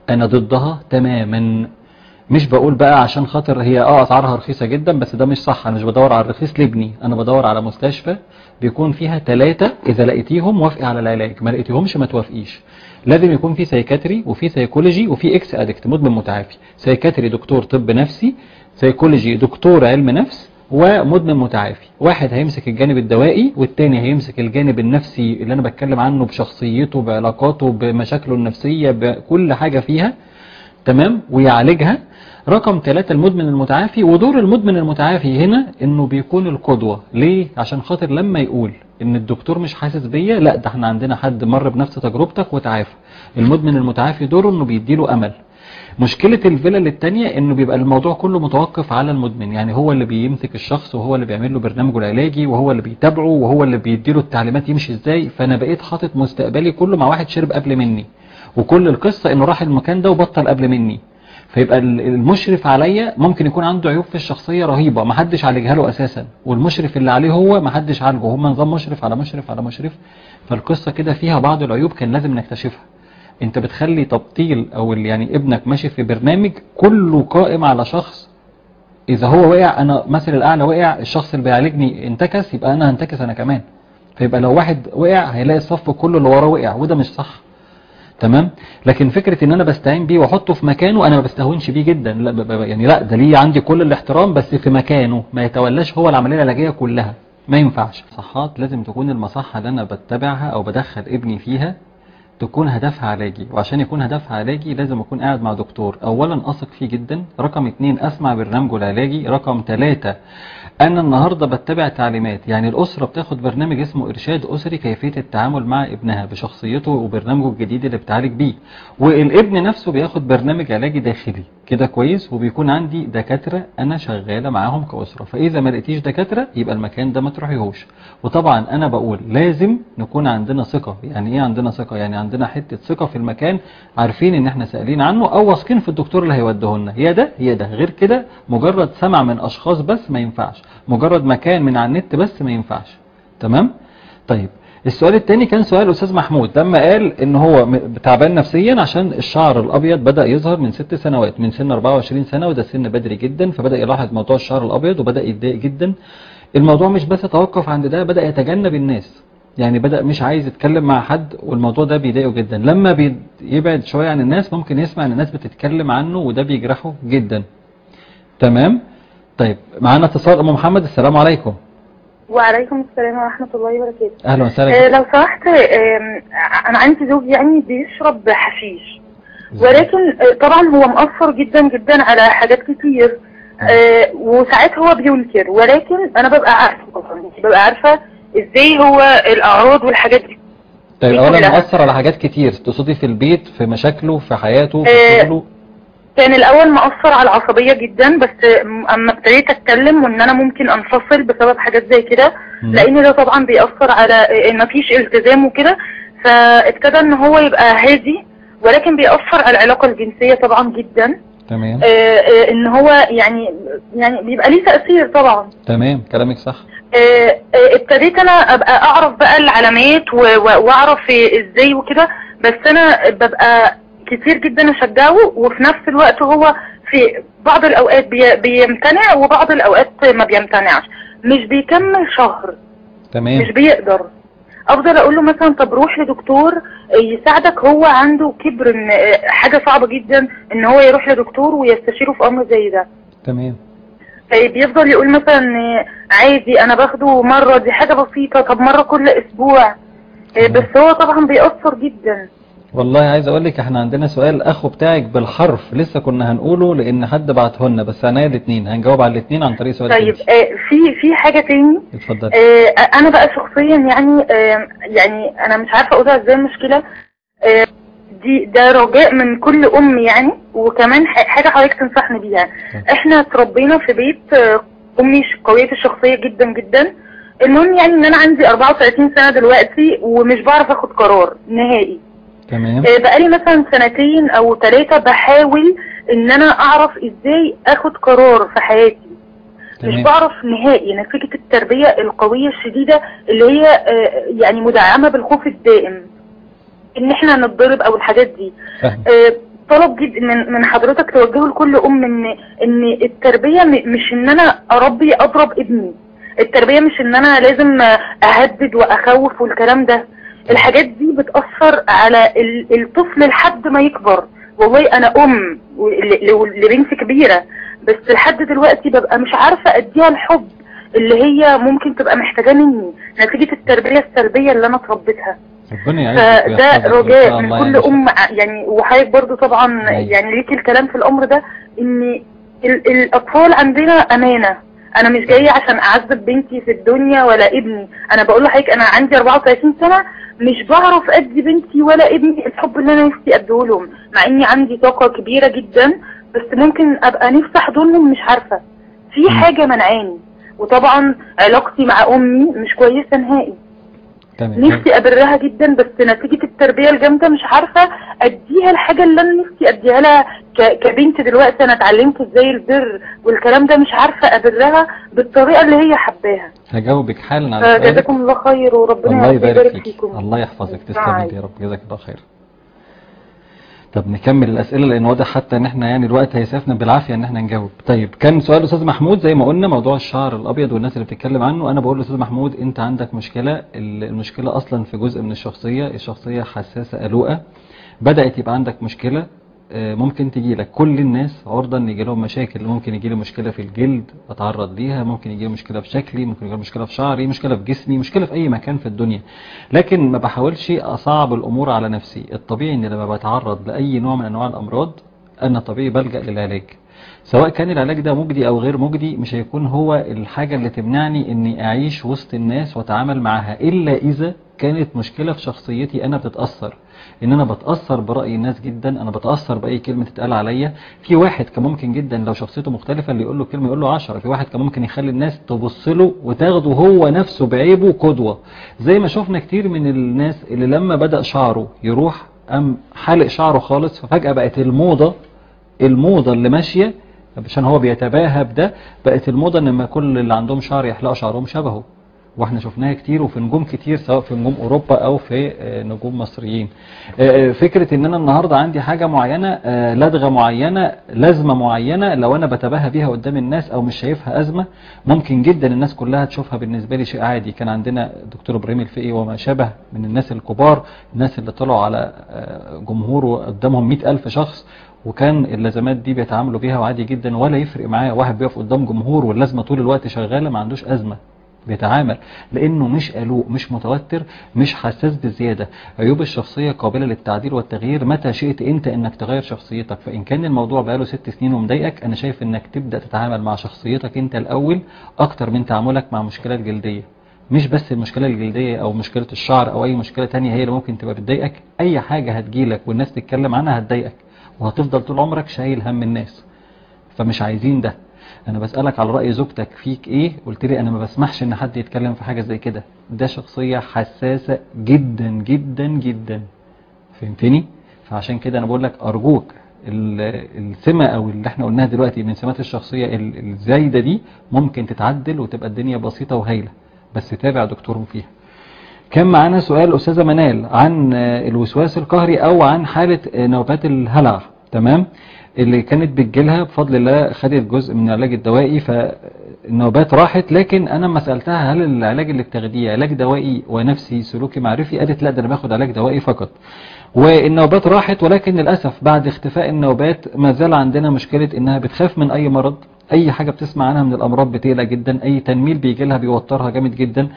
انا ضدها تماما مش بقول بقى عشان خاطر هي اه اسعارها رخيصة جدا بس ده مش صح انا مش بدور على الرخيص لابني انا بدور على مستشفى بيكون فيها ثلاثة اذا لقيتيهم وافقي على العلاج ما لقيتيهمش ما توافقيش لازم يكون في سايكاتري وفي سايكولوجي وفي اكس ادكت مدمن متعافي سايكاتري دكتور طب نفسي سايكولوجي دكتور علم نفس ومدمن متعافي واحد هيمسك الجانب الدوائي والتاني هيمسك الجانب النفسي اللي انا بتكلم عنه بشخصيته بعلاقاته بمشاكله النفسية بكل حاجة فيها تمام ويعالجها رقم ثلاثة المدمن المتعافي ودور المدمن المتعافي هنا انه بيكون القدوة ليه عشان خاطر لما يقول ان الدكتور مش حاسس بيا لا ده احنا عندنا حد مر بنفس تجربتك وتعافى المدمن المتعافي دوره انه بيديله امل مشكلة الفلل التانية انه بيبقى الموضوع كله متوقف على المدمن يعني هو اللي بيمسك الشخص وهو اللي بيعمل له برنامجه العلاجي وهو اللي بيتابعه وهو اللي بيديله التعليمات يمشي ازاي فانا بقيت حاطط مستقبلي كله مع واحد شرب قبل مني وكل القصة انه راح المكان ده وبطل قبل مني فيبقى المشرف عليا ممكن يكون عنده عيوب في الشخصية رهيبة ما حدش عالجها له اساسا والمشرف اللي عليه هو ما حدش عالجه هم نظام مشرف على مشرف على مشرف فالقصة كده فيها بعض العيوب كان لازم نكتشفها انت بتخلي تبطيل او يعني ابنك ماشي في برنامج كله قائم على شخص اذا هو وقع انا مثل الاعلى وقع الشخص اللي بيعالجني انتكس يبقى انا هنتكس انا كمان فيبقى لو واحد وقع هيلاقي الصف كله اللي وراه وقع وده مش صح تمام لكن فكرة ان انا بستعين بيه واحطه في مكانه انا ما بستهونش بيه جدا لا يعني لا ده ليه عندي كل الاحترام بس في مكانه ما يتولاش هو العملية العلاجية كلها ما ينفعش صحات لازم تكون المصحة اللي انا بتبعها او بدخل ابني فيها تكون هدفها علاجي وعشان يكون هدفها علاجي لازم اكون قاعد مع دكتور اولا اثق فيه جدا رقم اتنين اسمع برنامجه العلاجي رقم ثلاثة انا النهاردة بتبع تعليمات يعني الاسرة بتاخد برنامج اسمه ارشاد اسري كيفية التعامل مع ابنها بشخصيته وبرنامجه الجديد اللي بتعالج بيه والابن نفسه بياخد برنامج علاجي داخلي كده كويس وبيكون عندي دكاترة انا شغالة معاهم كأسرة فاذا ما لقيتيش دكاترة يبقى المكان ده ما تروحيهوش وطبعا انا بقول لازم نكون عندنا ثقة يعني ايه عندنا ثقة يعني عندنا حتة ثقة في المكان عارفين ان احنا سائلين عنه او واثقين في الدكتور اللي هيوديه لنا يا ده يا ده غير كده مجرد سمع من اشخاص بس ما ينفعش مجرد مكان من على النت بس ما ينفعش تمام طيب السؤال الثاني كان سؤال أستاذ محمود لما قال ان هو تعبان نفسيا عشان الشعر الأبيض بدأ يظهر من ست سنوات من سن 24 سنة وده سن بدري جدا فبدأ يلاحظ موضوع الشعر الأبيض وبدأ يتضايق جدا الموضوع مش بس توقف عند ده بدأ يتجنب الناس يعني بدأ مش عايز يتكلم مع حد والموضوع ده بيضايقه جدا لما بيبعد شوية عن الناس ممكن يسمع ان الناس بتتكلم عنه وده بيجرحه جدا تمام طيب معانا اتصال ام محمد السلام عليكم وعليكم السلام ورحمة الله وبركاته اهلا وسهلا آه لو سمحت آه انا عندي زوج يعني بيشرب حشيش ولكن آه طبعا هو مأثر جدا جدا على حاجات كتير آه وساعات هو بينكر ولكن انا ببقى عارفه طبعا ببقى عارفة ازاي هو الاعراض والحاجات دي طيب اولا مؤثر على حاجات كتير تقصدي في البيت في مشاكله في حياته في آه شغله كان الاول مأثر على العصبية جدا بس اما ابتديت اتكلم وان انا ممكن انفصل بسبب حاجات زي كده لان ده طبعا بيأثر على ان مفيش التزام وكده فابتدى ان هو يبقى هادي ولكن بيأثر على العلاقة الجنسية طبعا جدا تمام آه، آه، ان هو يعني يعني بيبقى ليه تأثير طبعا تمام كلامك صح آه، آه، ابتديت انا ابقى اعرف بقى العلامات و- و- واعرف ازاي وكده بس انا ببقى كتير جدا اشجعه وفي نفس الوقت هو في بعض الاوقات بي- بيمتنع وبعض الاوقات ما بيمتنعش مش بيكمل شهر مش تمام بيقدر افضل اقول له مثلا طب روح لدكتور يساعدك هو عنده كبر ان حاجة صعبة جدا ان هو يروح لدكتور ويستشيره في امر زي ده تمام بيفضل يقول مثلا عادي انا باخده مرة دي حاجة بسيطة طب مرة كل اسبوع تمام. بس هو طبعا بيأثر جدا والله عايز اقول لك احنا عندنا سؤال اخو بتاعك بالحرف لسه كنا هنقوله لان حد بعته لنا بس عناية الاثنين هنجاوب على الاثنين عن طريق سؤال طيب تاني. آه، في في حاجة تاني اتفضل آه، انا بقى شخصيا يعني آه، يعني انا مش عارفه اقولها ازاي المشكله آه، دي ده رجاء من كل ام يعني وكمان ح- حاجه حضرتك تنصحني بيها احنا اتربينا في بيت آه، امي ش- قويه الشخصيه جدا جدا المهم يعني ان انا عندي 34 سنه دلوقتي ومش بعرف اخد قرار نهائي تمام آه، بقالي مثلا سنتين او ثلاثه بحاول ان انا اعرف ازاي اخد قرار في حياتي مش تمام بعرف نهائي نتيجة التربية القوية الشديدة اللي هي آه، يعني مدعمة بالخوف الدائم ان احنا نتضرب او الحاجات دي فاهم آه، طلب جد من من حضرتك توجهه لكل ام ان ان التربيه م- مش ان انا اربي اضرب ابني التربيه مش ان انا لازم اهدد واخوف والكلام ده الحاجات دي بتاثر على ال- الطفل لحد ما يكبر والله انا ام و- ل- ل- لبنت كبيره بس لحد دلوقتي ببقى مش عارفه اديها الحب اللي هي ممكن تبقى محتاجاه مني نتيجه التربيه السلبيه اللي انا اتربيتها ربنا يعينك فده ويحفظك وإن رجاء شاء من الله كل يعني ام ع- يعني وحضرتك برضو طبعا أيوة. يعني ليك الكلام في الامر ده ان ال- الاطفال عندنا امانه انا مش جايه عشان اعذب بنتي في الدنيا ولا ابني انا بقول لحضرتك انا عندي 34 سنه مش بعرف ادي بنتي ولا ابني الحب اللي انا نفسي اديه لهم مع اني عندي طاقه كبيره جدا بس ممكن ابقى نفسي احضنهم مش عارفه في مم. حاجه منعاني وطبعا علاقتي مع امي مش كويسه نهائي تمام نفسي ابرها جدا بس نتيجة التربية الجامدة مش عارفة اديها الحاجة اللي انا نفسي اديها لها ك- كبنت دلوقتي انا اتعلمت ازاي البر والكلام ده مش عارفة ابرها بالطريقة اللي هي حباها هجاوبك حالا على سؤالك فجزاكم الله خير وربنا الله يبارك يبارك فيك فيكم الله يحفظك تسلم معاك. يا رب جزاك الله خير طب نكمل الأسئلة لأن واضح حتى إن إحنا يعني الوقت هيسعفنا بالعافية إن إحنا نجاوب طيب كان سؤال الأستاذ محمود زي ما قلنا موضوع الشعر الأبيض والناس اللي بتتكلم عنه أنا بقول للأستاذ محمود أنت عندك مشكلة ال- المشكلة أصلا في جزء من الشخصية الشخصية حساسة قلوقة بدأت يبقى عندك مشكلة آه، ممكن تجي لك كل الناس عرضة ان يجي لهم مشاكل ممكن يجي لي مشكلة في الجلد اتعرض ليها ممكن يجي لي مشكلة في شكلي ممكن يجي لي مشكلة في شعري مشكلة في جسمي مشكلة في اي مكان في الدنيا لكن ما بحاولش اصعب الامور على نفسي الطبيعي ان لما بتعرض لاي نوع من انواع الامراض انا طبيعي بلجأ للعلاج سواء كان العلاج ده مجدي او غير مجدي مش هيكون هو الحاجة اللي تمنعني اني اعيش وسط الناس واتعامل معها الا اذا كانت مشكلة في شخصيتي انا بتتأثر ان انا بتأثر برأي الناس جدا انا بتأثر بأي كلمة تتقال عليا في واحد كان ممكن جدا لو شخصيته مختلفة اللي يقول له كلمة يقول له عشرة في واحد كان ممكن يخلي الناس تبص له وتاخده هو نفسه بعيبه قدوة زي ما شفنا كتير من الناس اللي لما بدأ شعره يروح أم حلق شعره خالص ففجأة بقت الموضة الموضة اللي ماشية عشان هو بيتباهى بده بقت الموضة ان لما كل اللي عندهم شعر يحلقوا شعرهم شبهه واحنا شفناها كتير وفي نجوم كتير سواء في نجوم اوروبا او في آه، نجوم مصريين آه، فكرة ان انا النهاردة عندي حاجة معينة آه، لدغة معينة لازمة معينة لو انا بتباهى بيها قدام الناس او مش شايفها ازمة ممكن جدا الناس كلها تشوفها بالنسبة لي شيء عادي كان عندنا دكتور ابراهيم الفقي وما شابه من الناس الكبار الناس اللي طلعوا على آه، جمهور قدامهم مئة الف شخص وكان اللازمات دي بيتعاملوا بيها وعادي جدا ولا يفرق معاه واحد بيقف قدام جمهور واللازمة طول الوقت شغالة ما عندوش أزمة بيتعامل لانه مش قلوق مش متوتر مش حساس بزيادة عيوب الشخصية قابلة للتعديل والتغيير متى شئت انت انك تغير شخصيتك فان كان الموضوع بقاله ست سنين ومضايقك انا شايف انك تبدأ تتعامل مع شخصيتك انت الاول اكتر من تعاملك مع مشكلة الجلدية مش بس المشكلة الجلدية او مشكلة الشعر او اي مشكلة تانية هي اللي ممكن تبقى بتضايقك اي حاجة هتجيلك والناس تتكلم عنها هتضايقك وهتفضل طول عمرك شايل هم الناس فمش عايزين ده انا بسألك على رأي زوجتك فيك ايه قلت لي انا ما بسمحش ان حد يتكلم في حاجة زي كده ده شخصية حساسة جدا جدا جدا فهمتني فعشان كده انا بقول لك ارجوك ال- السمة او اللي احنا قلناها دلوقتي من سمات الشخصية ال- الزايدة دي ممكن تتعدل وتبقى الدنيا بسيطة وهايلة بس تابع دكتور فيها كان معانا سؤال أستاذة منال عن آه، الوسواس القهري أو عن حالة آه، نوبات الهلع تمام اللي كانت بتجيلها بفضل الله خدت جزء من العلاج الدوائي فالنوبات راحت لكن أنا لما سألتها هل العلاج اللي بتاخديه علاج دوائي ونفسي سلوكي معرفي قالت لا ده أنا باخد علاج دوائي فقط والنوبات راحت ولكن للأسف بعد اختفاء النوبات ما زال عندنا مشكلة إنها بتخاف من أي مرض اي حاجة بتسمع عنها من الامراض بتقلق جدا اي تنميل بيجي لها بيوترها جامد جدا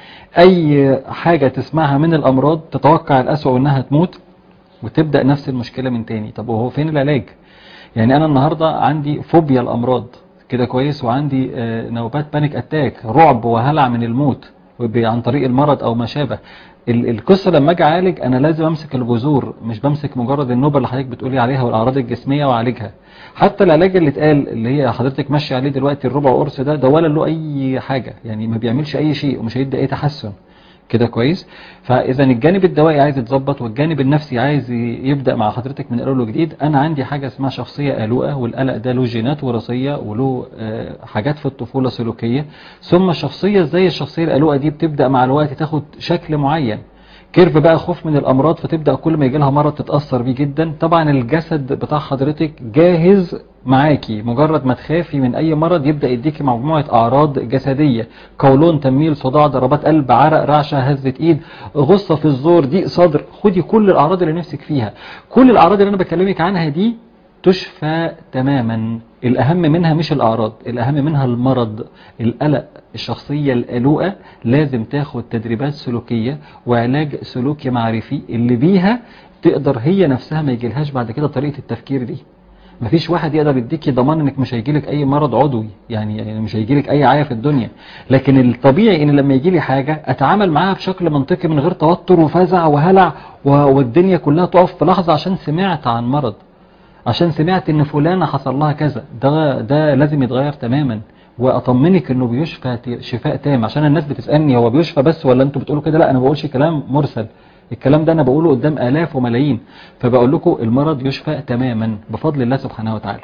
اي حاجة تسمعها من الامراض تتوقع الاسوأ انها تموت وتبدأ نفس المشكلة من تاني طب وهو فين العلاج يعني انا النهاردة عندي فوبيا الامراض كده كويس وعندي آه، نوبات بانيك اتاك رعب وهلع من الموت وب- عن طريق المرض او ما شابه ال- القصة لما اجي اعالج انا لازم امسك الجذور مش بمسك مجرد النوبة اللي حضرتك بتقولي عليها والاعراض الجسمية واعالجها حتى العلاج اللي اتقال اللي هي حضرتك ماشي عليه دلوقتي الربع قرص ده ده ولا له اي حاجة يعني ما بيعملش اي شيء ومش هيدي اي تحسن كده كويس فاذا الجانب الدوائي عايز يتظبط والجانب النفسي عايز ي- يبدا مع حضرتك من اول وجديد انا عندي حاجه اسمها شخصيه قلوقه والقلق ده له جينات وراثيه وله آه، حاجات في الطفوله سلوكيه ثم الشخصيه زي الشخصيه القلوقه دي بتبدا مع الوقت تاخد شكل معين كيرف بقى خوف من الامراض فتبدا كل ما يجي لها مرض تتاثر بيه جدا طبعا الجسد بتاع حضرتك جاهز معاكي مجرد ما تخافي من اي مرض يبدا يديكي مجموعه اعراض جسديه قولون تنميل صداع ضربات قلب عرق رعشه هزه ايد غصه في الزور ضيق صدر خدي كل الاعراض اللي نفسك فيها كل الاعراض اللي انا بكلمك عنها دي تشفى تماما الأهم منها مش الأعراض الأهم منها المرض القلق الشخصية القلوقة لازم تاخد تدريبات سلوكية وعلاج سلوكي معرفي اللي بيها تقدر هي نفسها ما يجيلهاش بعد كده طريقة التفكير دي مفيش واحد يقدر يديكي ضمان انك مش هيجيلك اي مرض عضوي يعني, يعني مش هيجيلك اي عيا في الدنيا لكن الطبيعي ان لما يجيلي حاجة اتعامل معاها بشكل منطقي من غير توتر وفزع وهلع والدنيا كلها تقف في لحظة عشان سمعت عن مرض عشان سمعت ان فلانة حصل لها كذا ده ده لازم يتغير تماما واطمنك انه بيشفى شفاء تام عشان الناس بتسالني هو بيشفى بس ولا انتوا بتقولوا كده لا انا بقولش كلام مرسل الكلام ده انا بقوله قدام الاف وملايين فبقول لكم المرض يشفى تماما بفضل الله سبحانه وتعالى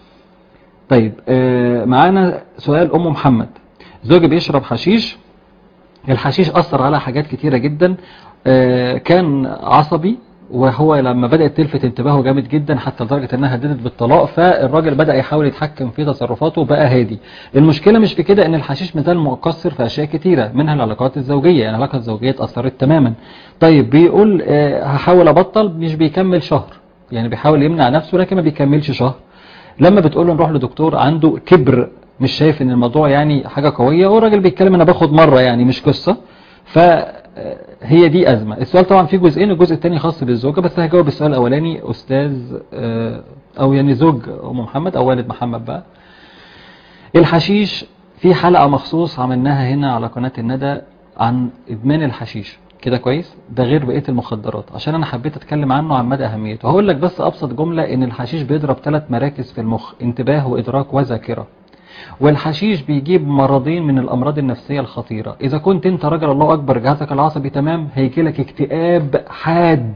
طيب آه معانا سؤال ام محمد زوجي بيشرب حشيش الحشيش اثر على حاجات كتيره جدا آه كان عصبي وهو لما بدأت تلفت انتباهه جامد جدا حتى لدرجة انها هددت بالطلاق فالراجل بدأ يحاول يتحكم في تصرفاته وبقى هادي المشكلة مش في كده ان الحشيش مازال مقصر في اشياء كتيرة منها العلاقات الزوجية يعني العلاقة الزوجية اتأثرت تماما طيب بيقول آه هحاول ابطل مش بيكمل شهر يعني بيحاول يمنع نفسه لكن ما بيكملش شهر لما بتقول له نروح لدكتور عنده كبر مش شايف ان الموضوع يعني حاجة قوية والراجل بيتكلم انا باخد مرة يعني مش قصة ف هي دي أزمة السؤال طبعا فيه جزئين الجزء الثاني خاص بالزوجة بس هجاوب السؤال الأولاني أستاذ أو يعني زوج أم محمد أو والد محمد بقى الحشيش في حلقة مخصوص عملناها هنا على قناة الندى عن إدمان الحشيش كده كويس ده غير بقية المخدرات عشان أنا حبيت أتكلم عنه عن مدى أهميته هقول لك بس أبسط جملة إن الحشيش بيضرب ثلاث مراكز في المخ انتباه وإدراك وذاكرة والحشيش بيجيب مرضين من الأمراض النفسية الخطيرة إذا كنت أنت راجل الله أكبر جهازك العصبي تمام هيجي لك اكتئاب حاد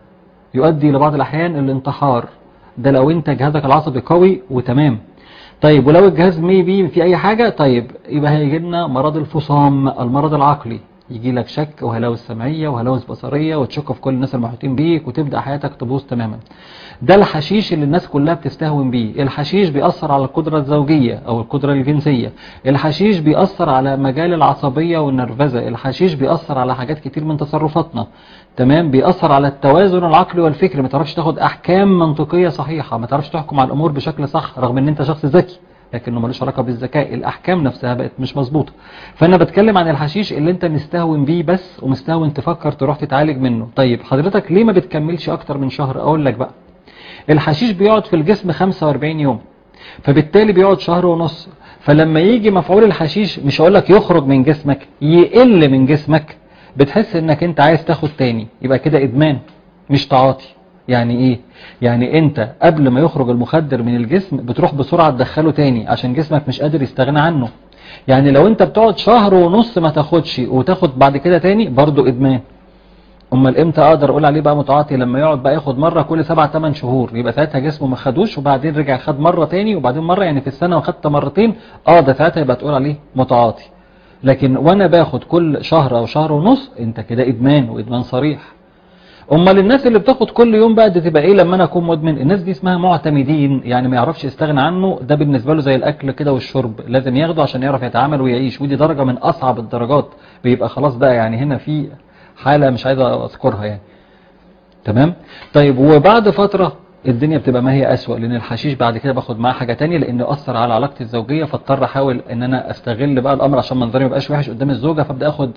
يؤدي لبعض الأحيان الانتحار ده لو أنت جهازك العصبي قوي وتمام طيب ولو الجهاز ميبي في أي حاجة طيب يبقى هيجي لنا مرض الفصام المرض العقلي يجي لك شك وهلاوس سمعية وهلاوس بصرية وتشك في كل الناس المحيطين بيك وتبدأ حياتك تبوظ تماما ده الحشيش اللي الناس كلها بتستهون بيه الحشيش بيأثر على القدرة الزوجية أو القدرة الجنسية الحشيش بيأثر على مجال العصبية والنرفزة الحشيش بيأثر على حاجات كتير من تصرفاتنا تمام بيأثر على التوازن العقلي والفكري ما تعرفش تاخد أحكام منطقية صحيحة ما تعرفش تحكم على الأمور بشكل صح رغم ان انت شخص ذكي لكنه ملوش علاقة بالذكاء الأحكام نفسها بقت مش مظبوطة فأنا بتكلم عن الحشيش اللي أنت مستهون بيه بس ومستهون تفكر تروح تتعالج منه طيب حضرتك ليه ما بتكملش أكتر من شهر أقول لك بقى الحشيش بيقعد في الجسم 45 يوم فبالتالي بيقعد شهر ونص فلما يجي مفعول الحشيش مش هقول لك يخرج من جسمك يقل من جسمك بتحس انك انت عايز تاخد تاني يبقى كده ادمان مش تعاطي يعني ايه يعني انت قبل ما يخرج المخدر من الجسم بتروح بسرعة تدخله تاني عشان جسمك مش قادر يستغنى عنه يعني لو انت بتقعد شهر ونص ما تاخدش وتاخد بعد كده تاني برضو ادمان امال امتى اقدر اقول عليه بقى متعاطي لما يقعد بقى ياخد مرة كل 7 8 شهور يبقى ساعتها جسمه ما خدوش وبعدين رجع خد مرة تاني وبعدين مرة يعني في السنة وخدت مرتين اه ده ساعتها يبقى تقول عليه متعاطي لكن وانا باخد كل شهر او شهر ونص انت كده ادمان وادمان صريح امال الناس اللي بتاخد كل يوم بقى دي تبقى ايه لما انا اكون مدمن الناس دي اسمها معتمدين يعني ما يعرفش يستغنى عنه ده بالنسبة له زي الاكل كده والشرب لازم ياخده عشان يعرف يتعامل ويعيش ودي درجة من اصعب الدرجات بيبقى خلاص بقى يعني هنا في حالة مش عايز اذكرها يعني تمام طيب وبعد فترة الدنيا بتبقى ما هي أسوأ لأن الحشيش بعد كده باخد معاه حاجة تانية لأنه أثر على علاقتي الزوجية فاضطر أحاول إن أنا أستغل بقى الأمر عشان منظري ما يبقاش وحش قدام الزوجة فابدأ أخد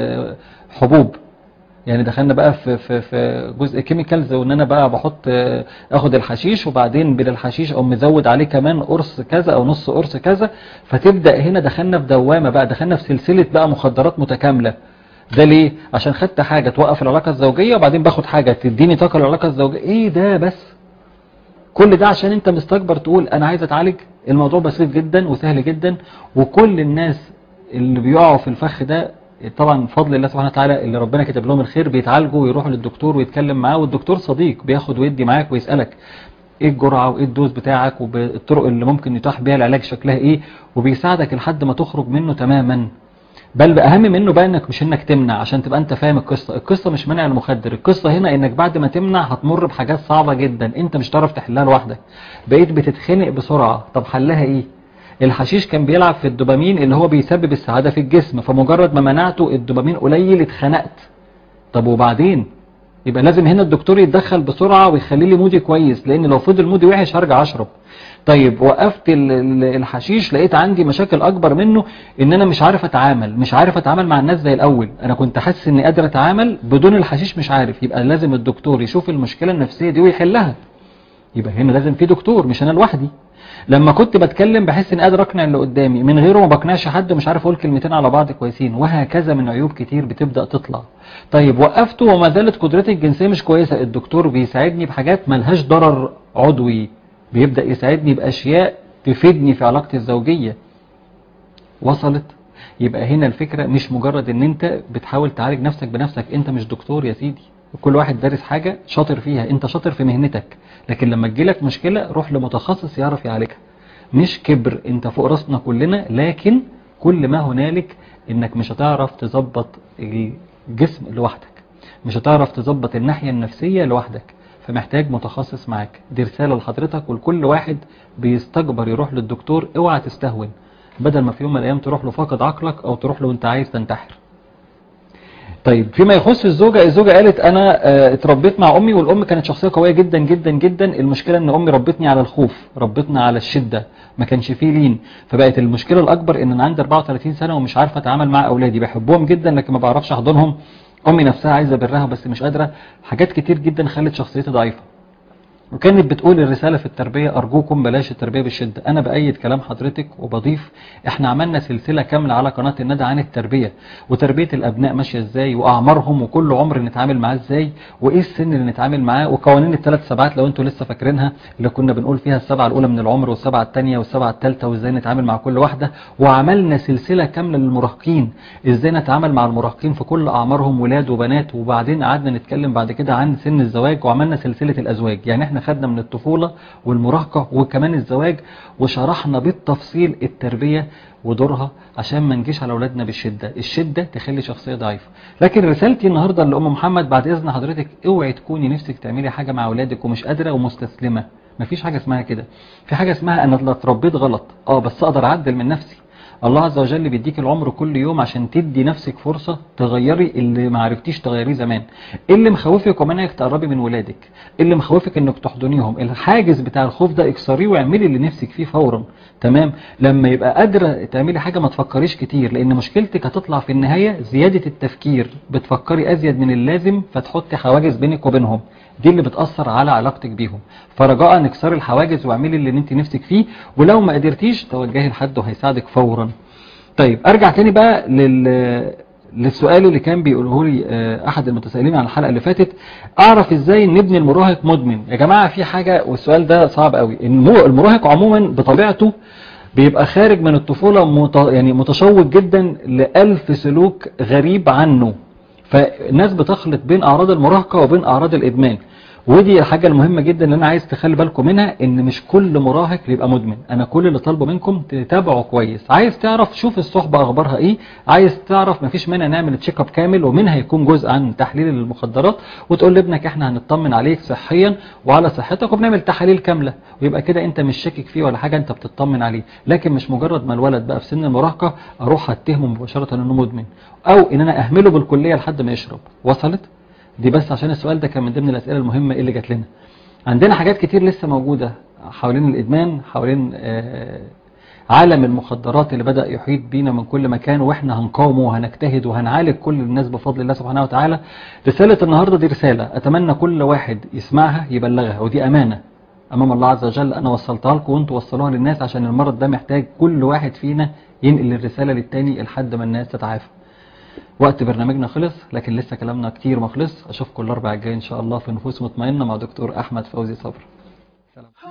حبوب يعني دخلنا بقى في في في جزء كيميكالز وان انا بقى بحط اخد الحشيش وبعدين بين الحشيش او مزود عليه كمان قرص كذا او نص قرص كذا فتبدا هنا دخلنا في دوامه بقى دخلنا في سلسله بقى مخدرات متكامله ده ليه عشان خدت حاجه توقف العلاقه الزوجيه وبعدين باخد حاجه تديني طاقه للعلاقه الزوجيه ايه ده بس كل ده عشان انت مستكبر تقول انا عايز اتعالج الموضوع بسيط جدا وسهل جدا وكل الناس اللي بيقعوا في الفخ ده طبعا بفضل الله سبحانه وتعالى اللي ربنا كتب لهم الخير بيتعالجوا ويروحوا للدكتور ويتكلم معاه والدكتور صديق بياخد ويدي معاك ويسألك ايه الجرعة وايه الدوز بتاعك والطرق اللي ممكن يتاح بيها العلاج شكلها ايه وبيساعدك لحد ما تخرج منه تماما بل بأهم منه بقى انك مش انك تمنع عشان تبقى انت فاهم القصة القصة مش منع المخدر القصة هنا انك بعد ما تمنع هتمر بحاجات صعبة جدا انت مش هتعرف تحلها لوحدك بقيت بتتخنق بسرعة طب حلها ايه الحشيش كان بيلعب في الدوبامين اللي هو بيسبب السعادة في الجسم فمجرد ما منعته الدوبامين قليل اتخنقت طب وبعدين يبقى لازم هنا الدكتور يتدخل بسرعة ويخلي لي مودي كويس لان لو فضل مودي وحش هرجع اشرب طيب وقفت ال- ال- الحشيش لقيت عندي مشاكل اكبر منه ان انا مش عارف اتعامل مش عارف اتعامل مع الناس زي الاول انا كنت حاسس اني قادر اتعامل بدون الحشيش مش عارف يبقى لازم الدكتور يشوف المشكلة النفسية دي ويحلها يبقى هنا لازم في دكتور مش انا لوحدي لما كنت بتكلم بحس اني قادر اقنع اللي قدامي من غيره ما بقنعش حد ومش عارف اقول كلمتين على بعض كويسين وهكذا من عيوب كتير بتبدا تطلع طيب وقفته وما زالت قدرتي الجنسيه مش كويسه الدكتور بيساعدني بحاجات ملهاش ضرر عضوي بيبدا يساعدني باشياء تفيدني في علاقتي الزوجيه وصلت يبقى هنا الفكرة مش مجرد ان انت بتحاول تعالج نفسك بنفسك انت مش دكتور يا سيدي كل واحد دارس حاجة شاطر فيها انت شاطر في مهنتك لكن لما تجيلك مشكلة روح لمتخصص يعرف يعالجها مش كبر انت فوق راسنا كلنا لكن كل ما هنالك انك مش هتعرف تظبط الجسم لوحدك مش هتعرف تظبط الناحية النفسية لوحدك فمحتاج متخصص معاك دي رسالة لحضرتك ولكل واحد بيستكبر يروح للدكتور اوعى تستهون بدل ما في يوم من الايام تروح له فاقد عقلك او تروح له وانت عايز تنتحر طيب فيما يخص الزوجة الزوجة قالت انا آه، اتربيت مع امي والام كانت شخصية قوية جدا جدا جدا المشكلة ان امي ربتني على الخوف ربتنا على الشدة ما كانش فيه لين فبقت المشكلة الاكبر ان انا عندي 34 سنة ومش عارفة اتعامل مع اولادي بحبهم جدا لكن ما بعرفش احضنهم امي نفسها عايزة برها بس مش قادرة حاجات كتير جدا خلت شخصيتي ضعيفة وكانت بتقول الرسالة في التربية أرجوكم بلاش التربية بالشدة أنا بأيد كلام حضرتك وبضيف إحنا عملنا سلسلة كاملة على قناة الندى عن التربية وتربية الأبناء ماشية إزاي وأعمارهم وكل عمر نتعامل معاه إزاي وإيه السن اللي نتعامل معاه وقوانين الثلاث سبعات لو أنتوا لسه فاكرينها اللي كنا بنقول فيها السبعة الأولى من العمر والسبعة الثانية والسبعة الثالثة وإزاي نتعامل مع كل واحدة وعملنا سلسلة كاملة للمراهقين إزاي نتعامل مع المراهقين في كل أعمارهم ولاد وبنات وبعدين قعدنا نتكلم بعد كده عن سن الزواج وعملنا سلسلة الأزواج يعني إحنا خدنا من الطفولة والمراهقة وكمان الزواج وشرحنا بالتفصيل التربية ودورها عشان ما نجيش على اولادنا بالشدة الشدة تخلي شخصية ضعيفة لكن رسالتي النهاردة لأم محمد بعد إذن حضرتك اوعي تكوني نفسك تعملي حاجة مع اولادك ومش قادرة ومستسلمة مفيش حاجة اسمها كده في حاجة اسمها أنا لا اتربيت غلط اه بس أقدر أعدل من نفسي الله عز وجل بيديك العمر كل يوم عشان تدي نفسك فرصة تغيري اللي ما عرفتيش تغيريه زمان إيه اللي مخوفك ومنعك تقربي من ولادك إيه اللي مخوفك انك تحضنيهم الحاجز بتاع الخوف ده اكسريه واعملي اللي نفسك فيه فورا تمام لما يبقى قادرة تعملي حاجة ما تفكريش كتير لان مشكلتك هتطلع في النهاية زيادة التفكير بتفكري ازيد من اللازم فتحطي حواجز بينك وبينهم دي اللي بتأثر على علاقتك بيهم فرجاء اكسري الحواجز واعملي اللي انت نفسك فيه ولو ما قدرتيش توجهي لحد وهيساعدك فورا طيب ارجع تاني بقى لل للسؤال اللي كان بيقوله لي آه، احد المتسائلين عن الحلقه اللي فاتت اعرف ازاي ان ابني المراهق مدمن يا جماعه في حاجه والسؤال ده صعب قوي المو- المراهق عموما بطبيعته بيبقى خارج من الطفوله مت... يعني متشوق جدا لألف سلوك غريب عنه فالناس بتخلط بين اعراض المراهقه وبين اعراض الادمان ودي الحاجة المهمة جدا اللي انا عايز تخلي بالكم منها ان مش كل مراهق يبقى مدمن انا كل اللي طالبه منكم تتابعوا كويس عايز تعرف شوف الصحبة اخبارها ايه عايز تعرف مفيش مانع نعمل تشيك اب كامل ومنها يكون جزء عن تحليل المخدرات وتقول لابنك احنا هنطمن عليك صحيا وعلى صحتك وبنعمل تحاليل كاملة ويبقى كده انت مش شاكك فيه ولا حاجة انت بتطمن عليه لكن مش مجرد ما الولد بقى في سن المراهقة اروح اتهمه مباشرة انه مدمن او ان انا اهمله بالكلية لحد ما يشرب وصلت دي بس عشان السؤال ده كان من ضمن الأسئلة المهمة اللي جات لنا عندنا حاجات كتير لسه موجودة حوالين الإدمان حوالين آه، عالم المخدرات اللي بدأ يحيط بينا من كل مكان واحنا هنقاومه وهنجتهد وهنعالج كل الناس بفضل الله سبحانه وتعالى رسالة النهاردة دي رسالة أتمنى كل واحد يسمعها يبلغها ودي أمانة أمام الله عز وجل أنا وصلتها لكم وأنتوا وصلوها للناس عشان المرض ده محتاج كل واحد فينا ينقل الرسالة للتاني لحد ما الناس تتعافى وقت برنامجنا خلص لكن لسه كلامنا كتير ما خلص اشوفكم الاربع الجاي ان شاء الله في نفوس مطمئنه مع دكتور احمد فوزي صبري سلام